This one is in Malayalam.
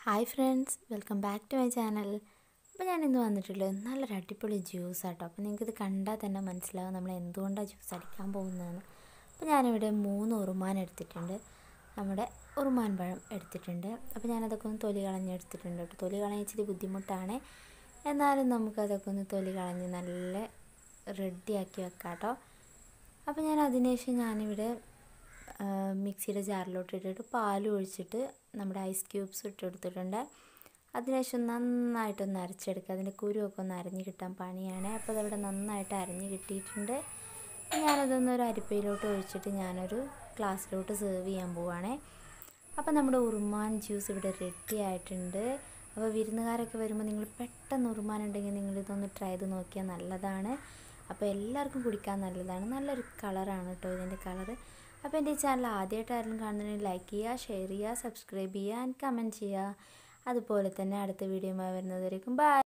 hi friends welcome back to my channel അപ്പോൾ ഞാൻ ഇന്ന് വന്നിട്ടുള്ളത് നല്ലൊരു അടിപൊളി ജ്യൂസ് ആട്ടോ അപ്പോൾ നിങ്ങൾക്കിത് കണ്ടാൽ തന്നെ മനസ്സിലാവും നമ്മൾ എന്തുകൊണ്ടാണ് ജ്യൂസ് അടിക്കാൻ പോകുന്നതെന്ന് അപ്പോൾ ഞാനിവിടെ മൂന്ന് ഉറുമാൻ എടുത്തിട്ടുണ്ട് നമ്മുടെ ഉറുമാൻ പഴം എടുത്തിട്ടുണ്ട് അപ്പോൾ ഞാനതൊക്കെ ഒന്ന് തൊലി കളഞ്ഞെടുത്തിട്ടുണ്ട് കേട്ടോ തൊലി കളഞ്ഞ് ഇച്ചിരി ബുദ്ധിമുട്ടാണ് എന്നാലും നമുക്കതൊക്കെ ഒന്ന് തൊലി കളഞ്ഞ് നല്ല റെഡിയാക്കി വെക്കാം കേട്ടോ അപ്പോൾ ഞാൻ അതിനുശേഷം ഞാനിവിടെ മിക്സിയുടെ ജാറിലോട്ട് ഇട്ടിട്ട് പാൽ ഒഴിച്ചിട്ട് നമ്മുടെ ഐസ് ക്യൂബ്സ് ഇട്ടെടുത്തിട്ടുണ്ട് അതിനുശേഷം നന്നായിട്ടൊന്ന് അരച്ചെടുക്കുക അതിൻ്റെ കുരുവൊക്കെ ഒന്ന് അരഞ്ഞ് കിട്ടാൻ പണിയാണ് അപ്പോൾ അതവിടെ നന്നായിട്ട് അരഞ്ഞ് കിട്ടിയിട്ടുണ്ട് ഞാനതൊന്ന് ഒരു അരിപ്പയിലോട്ട് ഒഴിച്ചിട്ട് ഞാനൊരു ഗ്ലാസ്സിലോട്ട് സെർവ് ചെയ്യാൻ പോവുകയാണേ അപ്പോൾ നമ്മുടെ ഉറുമാൻ ജ്യൂസ് ഇവിടെ റെഡി ആയിട്ടുണ്ട് അപ്പോൾ വിരുന്നുകാരൊക്കെ വരുമ്പോൾ നിങ്ങൾ പെട്ടെന്ന് ഉറുമാൻ ഉണ്ടെങ്കിൽ നിങ്ങൾ ഇതൊന്ന് ട്രൈ ചെയ്ത് നോക്കിയാൽ നല്ലതാണ് അപ്പോൾ എല്ലാവർക്കും കുടിക്കാൻ നല്ലതാണ് നല്ലൊരു കളറാണ് കേട്ടോ ഇതിൻ്റെ കളറ് അപ്പോൾ എൻ്റെ ഈ ചാനൽ ആദ്യമായിട്ട് ആരെങ്കിലും കാണുന്നുണ്ടെങ്കിൽ ലൈക്ക് ചെയ്യുക ഷെയർ ചെയ്യുക സബ്സ്ക്രൈബ് ചെയ്യുക ആൻഡ് കമൻറ്റ് ചെയ്യുക അതുപോലെ തന്നെ അടുത്ത വീഡിയോയുമായി വരുന്നതായിരിക്കും ബൈ